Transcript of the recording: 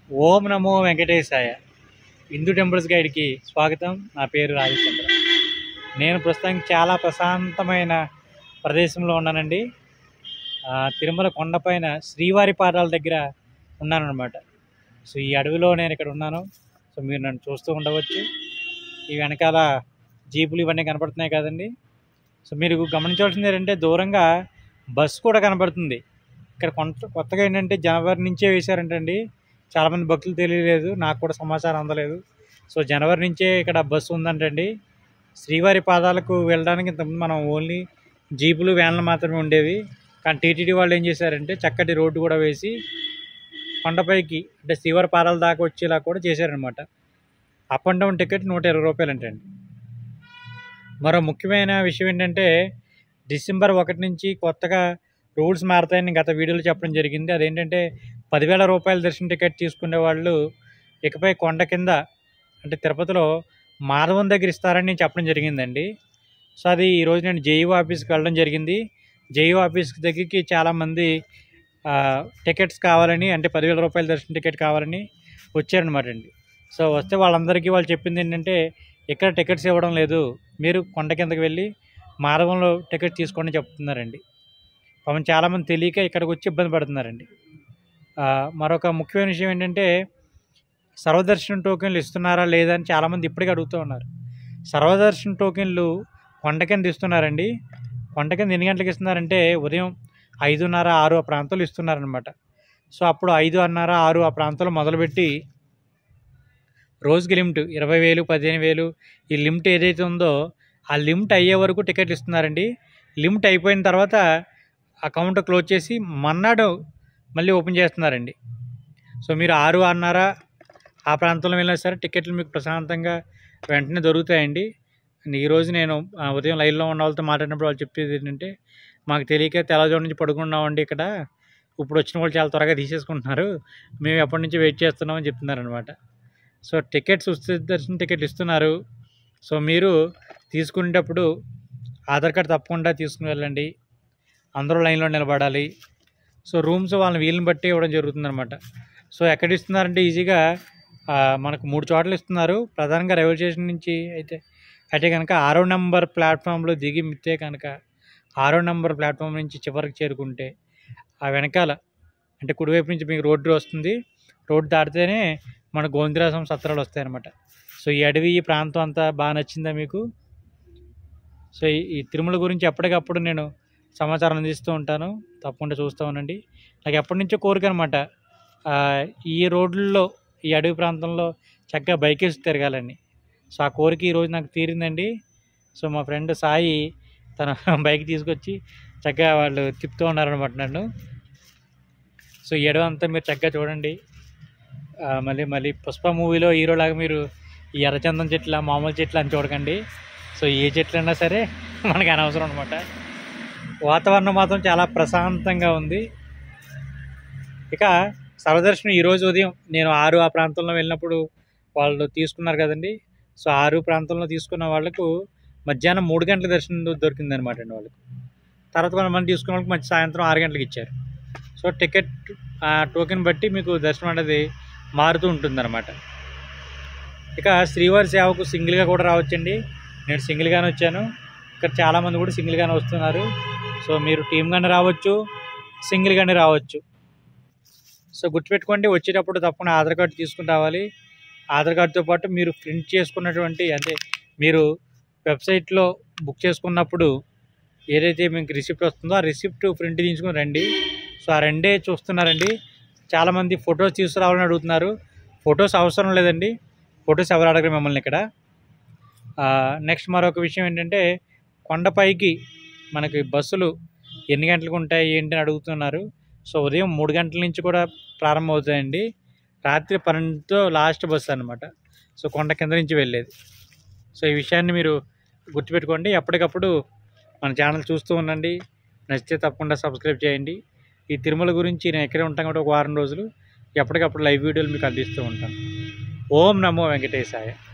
ఓం నమో వెంకటేశాయ హిందూ టెంపుల్స్ గైడ్కి స్వాగతం నా పేరు రాజచంద్ర నేను ప్రస్తుతానికి చాలా ప్రశాంతమైన ప్రదేశంలో ఉన్నానండి ఆ, తిరుమల కొండపైన శ్రీవారి పాదాల దగ్గర ఉన్నానన్నమాట సో ఈ అడవిలో నేను ఇక్కడ ఉన్నాను సో మీరు నన్ను చూస్తూ ఉండవచ్చు ఈ వెనకాల జీపులు ఇవన్నీ కనపడుతున్నాయి కదండి సో మీరు గమనించవలసింది ఏంటంటే దూరంగా బస్సు కూడా కనబడుతుంది ఇక్కడ కొంత కొత్తగా ఏంటంటే జనవరి నుంచే వేశారంటండి చాలామంది భక్తులు తెలియలేదు నాకు కూడా సమాచారం అందలేదు సో జనవరి నుంచే ఇక్కడ బస్సు ఉందంటండి శ్రీవారి పాదాలకు వెళ్ళడానికి ఇంతకుముందు మనం ఓన్లీ జీపులు వ్యాన్లు మాత్రమే ఉండేవి కానీ టీటీడీ వాళ్ళు ఏం చేశారంటే చక్కటి రోడ్డు కూడా వేసి కొండపైకి అంటే శ్రీవారి పాదాల దాకా వచ్చేలా కూడా చేశారనమాట అప్ అండ్ డౌన్ టికెట్ నూట ఇరవై రూపాయలు అంటండి మరో ముఖ్యమైన విషయం ఏంటంటే డిసెంబర్ ఒకటి నుంచి కొత్తగా రూల్స్ మారుతాయని గత వీడియోలో చెప్పడం జరిగింది అదేంటంటే పదివేల రూపాయల దర్శన టికెట్ తీసుకునే వాళ్ళు ఇకపై కొండ కింద అంటే తిరుపతిలో మాధవం దగ్గర ఇస్తారని నేను చెప్పడం జరిగిందండి సో అది ఈరోజు నేను జేఈఓ ఆఫీస్కి వెళ్ళడం జరిగింది జేఈఓ ఆఫీస్ దగ్గరికి చాలామంది ఆ, టికెట్స్ కావాలని అంటే పదివేల రూపాయల దర్శన టికెట్ కావాలని వచ్చారనమాట అండి సో వస్తే వాళ్ళందరికీ వాళ్ళు చెప్పింది ఏంటంటే ఇక్కడ టికెట్స్ ఇవ్వడం లేదు మీరు కొండ కిందకి వెళ్ళి మాధవంలో టికెట్ తీసుకోండి చెప్తున్నారండి పాపం చాలామంది తెలియక ఇక్కడికి వచ్చి ఇబ్బంది పడుతున్నారండి ఆ, మరొక ముఖ్యమైన విషయం ఏంటంటే సర్వదర్శనం టోకెన్లు ఇస్తున్నారా లేదా అని చాలామంది ఇప్పటికీ అడుగుతూ ఉన్నారు సర్వదర్శనం టోకెన్లు కొండ కింద ఇస్తున్నారండి కొండ కింద ఎన్ని గంటలకు ఇస్తున్నారంటే ఉదయం ఐదున్నర ఆరు ఆ ప్రాంతంలో ఇస్తున్నారనమాట సో అప్పుడు ఐదున్నర ఆరు ఆ ప్రాంతంలో మొదలుపెట్టి రోజుకి లిమిట్ ఇరవై వేలు పదిహేను వేలు ఈ లిమిట్ ఏదైతే ఉందో ఆ లిమిట్ అయ్యే వరకు టికెట్ ఇస్తున్నారండి లిమిట్ అయిపోయిన తర్వాత అకౌంట్ క్లోజ్ చేసి మన్నాడు మళ్ళీ ఓపెన్ చేస్తున్నారండి సో మీరు ఆరు అన్నారా ఆ ప్రాంతంలో వెళ్ళినా సరే టికెట్లు మీకు ప్రశాంతంగా వెంటనే దొరుకుతాయండి అండ్ ఈరోజు నేను ఆ, ఉదయం లైన్లో ఉన్న వాళ్ళతో మాట్లాడినప్పుడు వాళ్ళు చెప్పేది ఏంటంటే మాకు తెలియక తెల్లజోడు నుంచి పడుకున్నామండి ఇక్కడ ఇప్పుడు వచ్చిన వాళ్ళు చాలా త్వరగా తీసేసుకుంటున్నారు మేము ఎప్పటి నుంచి వెయిట్ చేస్తున్నామని చెప్తున్నారు అనమాట సో టికెట్స్ ఉచిత దర్శనం టికెట్లు ఇస్తున్నారు సో మీరు తీసుకునేటప్పుడు ఆధార్ కార్డ్ తప్పకుండా తీసుకుని వెళ్ళండి అందరూ లైన్లో నిలబడాలి సో రూమ్స్ వాళ్ళని వీలుని బట్టి ఇవ్వడం జరుగుతుందన్నమాట సో ఎక్కడ ఇస్తున్నారంటే ఈజీగా ఆ, మనకు మూడు చోట్ల ఇస్తున్నారు ప్రధానంగా రైల్వే స్టేషన్ నుంచి అయితే అయితే కనుక ఆరో నెంబర్ ప్లాట్ఫామ్లో దిగి మిత్తే కనుక ఆరో నెంబర్ ప్లాట్ఫామ్ నుంచి చివరికి చేరుకుంటే ఆ వెనకాల అంటే కుడివైపు నుంచి మీకు రోడ్డు వస్తుంది రోడ్డు దాటితేనే మన గోవిందరాసం సత్రాలు వస్తాయన్నమాట సో ఈ అడవి ఈ ప్రాంతం అంతా బాగా నచ్చిందా మీకు సో ఈ- ఈ తిరుమల గురించి ఎప్పటికప్పుడు నేను సమాచారం అందిస్తూ ఉంటాను తప్పకుండా చూస్తూ ఉండండి నాకు ఎప్పటి నుంచో కోరిక అనమాట ఈ రోడ్లలో ఈ అడవి ప్రాంతంలో చక్కగా బైక్ వేసి తిరగాలని సో ఆ కోరిక ఈరోజు నాకు తీరిందండి సో మా ఫ్రెండ్ సాయి తన బైక్ తీసుకొచ్చి చక్కగా వాళ్ళు తిప్పుతూ ఉన్నారనమాట నన్ను సో ఈ అడవి అంతా మీరు చక్కగా చూడండి ఆ, మళ్ళీ మళ్ళీ పుష్ప మూవీలో హీరోలాగా మీరు ఈ ఎర్రచందం చెట్ల మామూలు చెట్లు అని చూడకండి సో ఏ చెట్లు అయినా సరే మనకి అనవసరం అనమాట వాతావరణం మాత్రం చాలా ప్రశాంతంగా ఉంది ఇక సర్వదర్శనం ఈరోజు ఉదయం నేను ఆరు ఆ ప్రాంతంలో వెళ్ళినప్పుడు వాళ్ళు తీసుకున్నారు కదండి సో ఆరు ప్రాంతంలో తీసుకున్న వాళ్ళకు మధ్యాహ్నం మూడు గంటల దర్శనం దొరికింది అనమాట అండి వాళ్ళకు తర్వాత కొంతమంది తీసుకున్న వాళ్ళకి మంచి సాయంత్రం ఆరు గంటలకు ఇచ్చారు సో టికెట్ ఆ టోకెన్ బట్టి మీకు దర్శనం అనేది మారుతూ ఉంటుందన్నమాట ఇక శ్రీవారి సేవకు సింగిల్గా కూడా రావచ్చండి నేను సింగిల్గానే వచ్చాను ఇక్కడ చాలామంది కూడా సింగిల్గానే వస్తున్నారు సో మీరు టీమ్గానే రావచ్చు సింగిల్గానే రావచ్చు సో గుర్తుపెట్టుకోండి వచ్చేటప్పుడు తప్పకుండా ఆధార్ కార్డు తీసుకుని రావాలి ఆధార్ కార్డుతో పాటు మీరు ప్రింట్ చేసుకున్నటువంటి అంటే మీరు వెబ్సైట్లో బుక్ చేసుకున్నప్పుడు ఏదైతే మీకు రిసిప్ట్ వస్తుందో ఆ రిసిప్ట్ ప్రింట్ తీసుకుని రండి సో ఆ రెండే చూస్తున్నారండి చాలామంది ఫొటోస్ తీసుకురావాలని అడుగుతున్నారు ఫొటోస్ అవసరం లేదండి ఫొటోస్ ఎవరు అడగరు మిమ్మల్ని ఇక్కడ నెక్స్ట్ మరొక విషయం ఏంటంటే కొండపైకి మనకి బస్సులు ఎన్ని గంటలకు ఉంటాయి ఏంటి అని అడుగుతున్నారు సో ఉదయం మూడు గంటల నుంచి కూడా ప్రారంభం అవుతాయండి రాత్రి పన్నెండుతో లాస్ట్ బస్సు అనమాట సో కొండ కింద నుంచి వెళ్ళేది సో ఈ విషయాన్ని మీరు గుర్తుపెట్టుకోండి ఎప్పటికప్పుడు మన ఛానల్ చూస్తూ ఉండండి నచ్చితే తప్పకుండా సబ్స్క్రైబ్ చేయండి ఈ తిరుమల గురించి నేను ఎక్కడే ఉంటాను కాబట్టి ఒక వారం రోజులు ఎప్పటికప్పుడు లైవ్ వీడియోలు మీకు అందిస్తూ ఉంటాను ఓం నమో వెంకటేశాయ